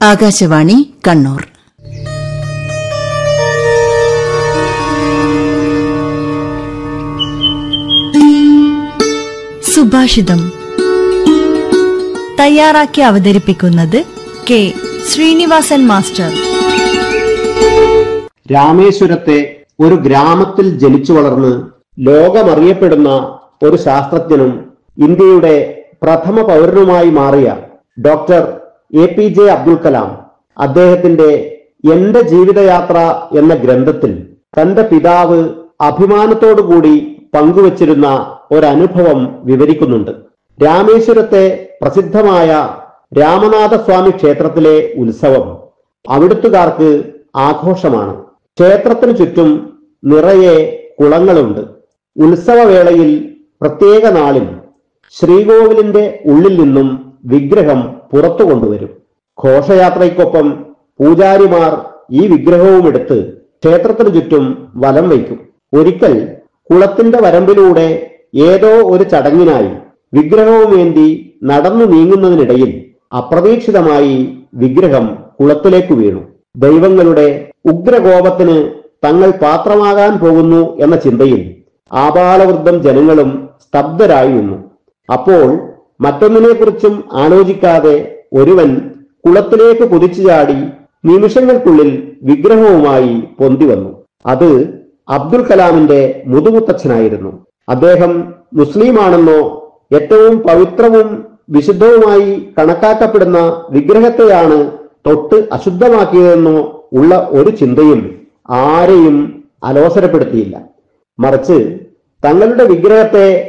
ആകാശവാണി കണ്ണൂർ സുഭാഷിതം തയ്യാറാക്കി അവതരിപ്പിക്കുന്നത് കെ ശ്രീനിവാസൻ മാസ്റ്റർ രാമേശ്വരത്തെ ഒരു ഗ്രാമത്തിൽ ജനിച്ചു വളർന്ന് ലോകമറിയപ്പെടുന്ന ഒരു ശാസ്ത്രജ്ഞനും ഇന്ത്യയുടെ പ്രഥമ പൗരനുമായി മാറിയ doctor A P J Abdul Kalam അദ്ദേഹത്തിന്റെ എന്റെ ജീവിതയാത്ര എന്ന ഗ്രന്ഥത്തിൽ തന്റെ പിതാവ് അഭിമാനത്തോടുകൂടി പങ്കുവച്ചിരുന്ന ഒരനുഭവം വിവരിക്കുന്നുണ്ട് രാമേശ്വരത്തെ പ്രസിദ്ധമായ രാമനാഥസ്വാമി ക്ഷേത്രത്തിലെ ഉത്സവം അവിടുത്തുകാർക്ക് ആഘോഷമാണ് ക്ഷേത്രത്തിനു ചുറ്റും നിറയെ കുളങ്ങളുണ്ട് ഉത്സവവേളയിൽ പ്രത്യേക നാളിൽ ശ്രീകോവിലിന്റെ ഉള്ളിൽ നിന്നും വിഗ്രഹം പുറത്തു കൊണ്ടുവരും ഘോഷയാത്രയ്ക്കൊപ്പം പൂജാരിമാർ ഈ വിഗ്രഹവും എടുത്ത് ക്ഷേത്രത്തിനു ചുറ്റും വലം വയ്ക്കും ഒരിക്കൽ കുളത്തിന്റെ വരമ്പിലൂടെ ഏതോ ഒരു ചടങ്ങിനായി വിഗ്രഹവുമേന്തി നടന്നു നീങ്ങുന്നതിനിടയിൽ അപ്രതീക്ഷിതമായി വിഗ്രഹം കുളത്തിലേക്ക് വീണു ദൈവങ്ങളുടെ ഉഗ്രകോപത്തിന് തങ്ങൾ പാത്രമാകാൻ പോകുന്നു എന്ന ചിന്തയിൽ ആപാലവൃദ്ധം ജനങ്ങളും സ്തബ്ധരായി നിന്നു അപ്പോൾ മറ്റൊന്നിനെക്കുറിച്ചും ആലോചിക്കാതെ ഒരുവൻ കുളത്തിലേക്ക് കുതിച്ചു ചാടി നിമിഷങ്ങൾക്കുള്ളിൽ വിഗ്രഹവുമായി പൊന്തി വന്നു അത് അബ്ദുൽ കലാമിന്റെ മുതുമുത്തച്ഛനായിരുന്നു അദ്ദേഹം മുസ്ലിമാണെന്നോ ഏറ്റവും പവിത്രവും വിശുദ്ധവുമായി കണക്കാക്കപ്പെടുന്ന വിഗ്രഹത്തെയാണ് തൊട്ട് അശുദ്ധമാക്കിയതെന്നോ ഉള്ള ഒരു ചിന്തയും ആരെയും അലോസരപ്പെടുത്തിയില്ല മറിച്ച് തങ്ങളുടെ വിഗ്രഹത്തെ